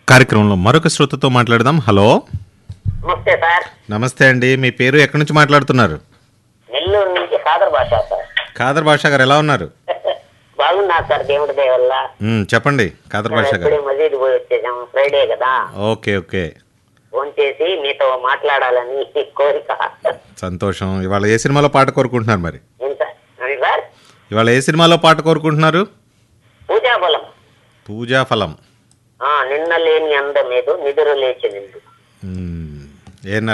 కార్యక్రమంలో మరొక శ్రోతతో మాట్లాడదాం హలో నమస్తే సార్ నమస్తే అండి మీ పేరు ఎక్కడి నుంచి మాట్లాడుతున్నారు నెల్లూరు నుంచి సాదర్ భాష సార్ ఖాదర్ బాషా గారు ఎలా ఉన్నారు బాగున్నా సార్ దేవుడి దయ వల్ల మ్, చెప్పండి ఖాదర్ బాషా గారు ఎప్పుడే మసీద్ పోయి వచ్చేసాం ఫ్రైడే కదా ఓకే ఓకే ఫోన్ చేసి మీతో మాట్లాడాలని కోరిక సంతోషం ఇవాళ ఏ సినిమాలో పాట కోరుకుంటున్నారు మరి ఎంత అది సార్ ఇవాళ ఏ సినిమాలో పాట కోరుకుంటున్నారు పూజా బలం పూజా ఫలం ఆ, నిన్న లేని అందమేదో నిదురు లేచి నిండు మ్, ఏ